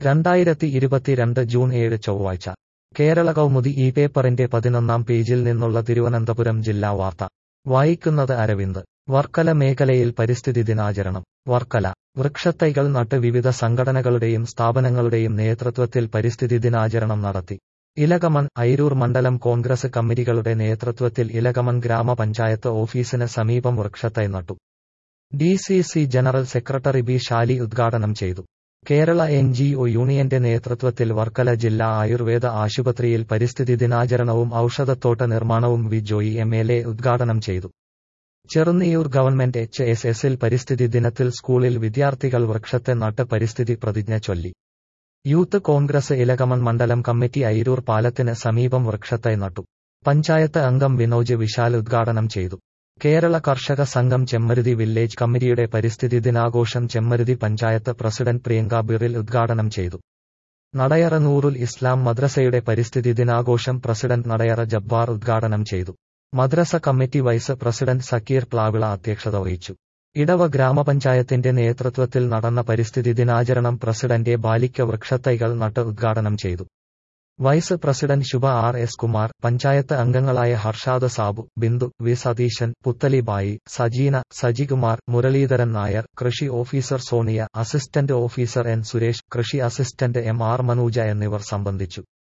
രണ്ടായിരത്തി ഇരുപത്തിരണ്ട് ജൂൺ ഏഴ് ചൊവ്വാഴ്ച കേരള കൗമുദി ഈ പേപ്പറിന്റെ പതിനൊന്നാം പേജിൽ നിന്നുള്ള തിരുവനന്തപുരം ജില്ലാ വാർത്ത വായിക്കുന്നത് അരവിന്ദ് വർക്കല മേഖലയിൽ പരിസ്ഥിതി ദിനാചരണം വർക്കല വൃക്ഷത്തൈകൾ നട്ട് വിവിധ സംഘടനകളുടെയും സ്ഥാപനങ്ങളുടെയും നേതൃത്വത്തിൽ പരിസ്ഥിതി ദിനാചരണം നടത്തി ഇലകമൺ ഐരൂർ മണ്ഡലം കോൺഗ്രസ് കമ്മിറ്റികളുടെ നേതൃത്വത്തിൽ ഇലകമൺ ഗ്രാമപഞ്ചായത്ത് ഓഫീസിന് സമീപം വൃക്ഷത്തൈ നട്ടു D C C general secretary B Shali ഉദ്ഘാടനം ചെയ്തു കേരള എൻ ജി ഒ യൂണിയന്റെ നേതൃത്വത്തിൽ വർക്കല ജില്ലാ ആയുർവേദ ആശുപത്രിയിൽ പരിസ്ഥിതി ദിനാചരണവും ഔഷധത്തോട്ട നിർമ്മാണവും V Joy M L A ഉദ്ഘാടനം ചെയ്തു ചെറുന്നിയൂർ ഗവൺമെന്റ് എച്ച് എസ് എസിൽ പരിസ്ഥിതി ദിനത്തിൽ സ്കൂളിൽ വിദ്യാർത്ഥികൾ വൃക്ഷത്തെ നട്ട് പരിസ്ഥിതി പ്രതിജ്ഞ ചൊല്ലി യൂത്ത് കോൺഗ്രസ് ഇലകമൺ മണ്ഡലം കമ്മിറ്റി ഐരൂർ പാലത്തിന് സമീപം വൃക്ഷത്തൈ നട്ടു പഞ്ചായത്ത് അംഗം വിനോജ് വിശാൽ ഉദ്ഘാടനം ചെയ്തു കേരള കർഷക സംഘം ചെമ്മരുതി വില്ലേജ് കമ്മിറ്റിയുടെ പരിസ്ഥിതി ദിനാഘോഷം ചെമ്മരുതി പഞ്ചായത്ത് പ്രസിഡന്റ് പ്രിയങ്ക ബിറിൽ ഉദ്ഘാടനം ചെയ്തു നടയറ നൂറുൽ ഇസ്ലാം മദ്രസയുടെ പരിസ്ഥിതി ദിനാഘോഷം പ്രസിഡന്റ് നടയറ ജബ്ബാർ ഉദ്ഘാടനം ചെയ്തു മദ്രസ committee vice president Zakir Plavila അധ്യക്ഷത വഹിച്ചു ഇടവ ഗ്രാമപഞ്ചായത്തിന്റെ നേതൃത്വത്തിൽ നടന്ന പരിസ്ഥിതി ദിനാചരണം പ്രസിഡന്റ് ബാലിക്ക വൃക്ഷത്തൈകൾ നട്ട് ഉദ്ഘാടനം ചെയ്തു vice president Shubha R S Kumar panchayat അംഗങ്ങളായ ഹർഷാദ് സാബു ബിന്ദു വി സതീശൻ പുത്തലിബായി സജീന സജികുമാർ മുരളീധരൻ നായർ കൃഷി officer Sonia assistant officer N Suresh കൃഷി അസിസ്റ്റന്റ് എം ആർ മനൂജ എന്നിവർ സംബന്ധിച്ചു